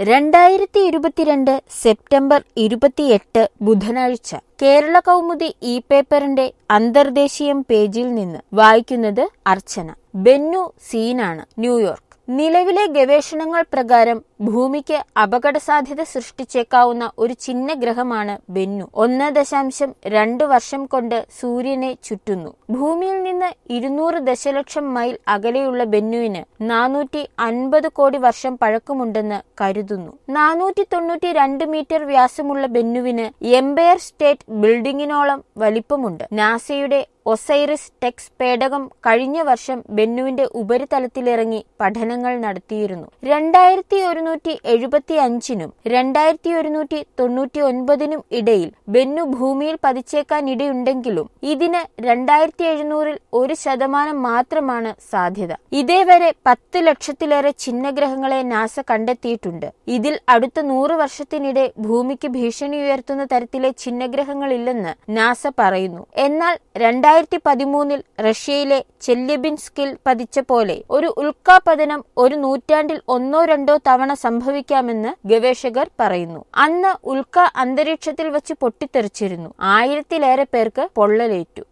രണ്ടായിരത്തി ഇരുപത്തിരണ്ട് സെപ്റ്റംബർ ഇരുപത്തിയെട്ട് ബുധനാഴ്ച കേരള കൗമുദി ഇ പേപ്പറിന്റെ അന്തർദേശീയം പേജിൽ നിന്ന് വായിക്കുന്നത് അർച്ചന ബെന്നു സീനാണ് ന്യൂയോർക്ക് നിലവിലെ ഗവേഷണങ്ങൾ പ്രകാരം ഭൂമിക്ക് അപകട സാധ്യത സൃഷ്ടിച്ചേക്കാവുന്ന ഒരു ചിഹ്ന ഗ്രഹമാണ് ബെന്നു ഒന്ന് ദശാംശം രണ്ട് വർഷം കൊണ്ട് സൂര്യനെ ചുറ്റുന്നു ഭൂമിയിൽ നിന്ന് ഇരുന്നൂറ് ദശലക്ഷം മൈൽ അകലെയുള്ള ബെന്നുവിന് നാനൂറ്റി അൻപത് കോടി വർഷം പഴക്കമുണ്ടെന്ന് കരുതുന്നു നാനൂറ്റി തൊണ്ണൂറ്റി രണ്ട് മീറ്റർ വ്യാസമുള്ള ബെന്നുവിന് എംപയർ സ്റ്റേറ്റ് ബിൽഡിങ്ങിനോളം വലിപ്പമുണ്ട് നാസയുടെ ഒസൈറിസ് ടെക്സ് പേടകം കഴിഞ്ഞ വർഷം ബെന്നുവിന്റെ ഉപരിതലത്തിലിറങ്ങി പഠനങ്ങൾ നടത്തിയിരുന്നു രണ്ടായിരത്തി ഒരുന്നൂറ്റി എഴുപത്തി അഞ്ചിനും രണ്ടായിരത്തി ഒരുന്നൂറ്റി തൊണ്ണൂറ്റി ഒൻപതിനും ഇടയിൽ ബെന്നു ഭൂമിയിൽ പതിച്ചേക്കാനിടയുണ്ടെങ്കിലും ഇതിന് രണ്ടായിരത്തി എഴുന്നൂറിൽ ഒരു ശതമാനം മാത്രമാണ് സാധ്യത ഇതേവരെ പത്ത് ലക്ഷത്തിലേറെ ചിഹ്നഗ്രഹങ്ങളെ നാസ കണ്ടെത്തിയിട്ടുണ്ട് ഇതിൽ അടുത്ത നൂറ് വർഷത്തിനിടെ ഭൂമിക്ക് ഭീഷണി ഉയർത്തുന്ന തരത്തിലെ ചിഹ്നഗ്രഹങ്ങളില്ലെന്ന് നാസ പറയുന്നു എന്നാൽ രണ്ടായിരത്തി പതിമൂന്നിൽ റഷ്യയിലെ ചെല്യബിൻസ്കിൽ പതിച്ച പോലെ ഒരു ഉൽക്കാപതനം ഒരു നൂറ്റാണ്ടിൽ ഒന്നോ രണ്ടോ തവണ സംഭവിക്കാമെന്ന് ഗവേഷകർ പറയുന്നു അന്ന് ഉൽക്ക അന്തരീക്ഷത്തിൽ വച്ച് പൊട്ടിത്തെറിച്ചിരുന്നു ആയിരത്തിലേറെ പേർക്ക് പൊള്ളലേറ്റു